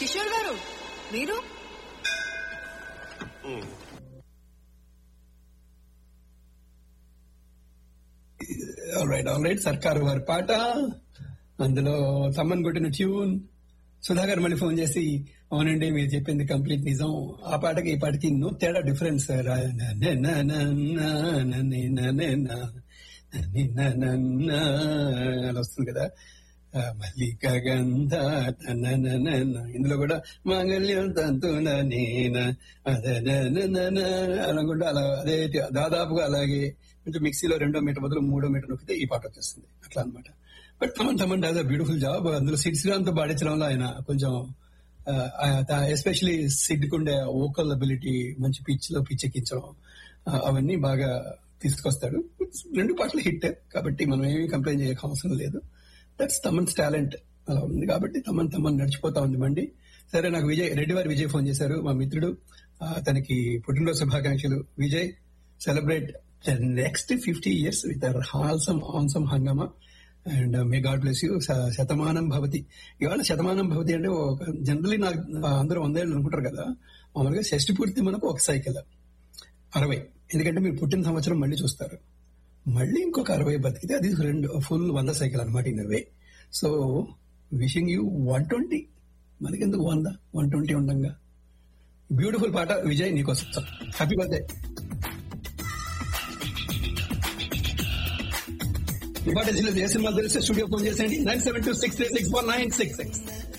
కిషోర్ గారు మీరు right all right సర్కారు వారి పాట అందులో సమ్మన్ కొట్టిన ట్యూన్ సుధాకర్ మళ్ళీ ఫోన్ చేసి అవునండి మీరు చెప్పింది కంప్లీట్ నిజం ఆ పాటకి ఈ పాటకి నో తేడా డిఫరెన్స్ అలా వస్తుంది కదా ఆ, మల్లిక గంధ ఇందులో కూడా మాంగళ్యం తంతున నేన అనుకుంటా అలా అదే దాదాపుగా అలాగే కొంచెం మిక్సీలో రెండో మీటర్ బదులు మూడో మీటర్ నొక్కితే ఈ పాట వచ్చేస్తుంది అట్లా అన్నమాట but Thaman Thaman does beautiful job అందులో సిడ్ శ్రీరామ్ తో పాడించడంలో ఆయన కొంచెం ఎస్పెషలీ సిడ్ కుండే వోకల్ అబిలిటీ మంచి పిచ్ లో పిచ్ ఎక్కించడం ఆ, అవన్నీ బాగా తీసుకొస్తాడు రెండు పాటలు హిట్ కాబట్టి మనం ఏమీ కంప్లైంట్ చేయక అవసరం లేదు దట్స్ తమన్స్ టాలెంట్ అలా ఉంది కాబట్టి తమన్ తమన్ నడిచిపోతా ఉంది మండి సరే నాకు విజయ్ రెడ్డి వారి విజయ్ ఫోన్ చేశారు మా మిత్రుడు ఆ, తనకి పుట్టినరోజు శుభాకాంక్షలు Vijay celebrate the next fifty years with wholesome handsome hungama and may God bless you శతమానం భవతి ఇవాళ శతమానం భవతి అంటే ఒక జనరలీ నాకు అందరూ వందేళ్ళు అనుకుంటారు కదా మామూలుగా షష్టి పూర్తి మనకు ఒక సైకిల్ అరవై ఎందుకంటే మీరు పుట్టిన సంవత్సరం మళ్ళీ చూస్తారు మళ్ళీ ఇంకొక అరవై బతికితే అది రెండు ఫుల్ వంద సైకిల్ అనమాట in way so wishing you one twenty మనకెందుకు వంద వన్ ట్వంటీ ఉండంగా బ్యూటిఫుల్ పాట విజయ్ నీకోసం హ్యాపీ బర్త్డే ఈ పాట ఏ సినిమా తెలిస్తే స్టూడియో ఫోన్ చేసేయండి nine seven two six three six four nine six six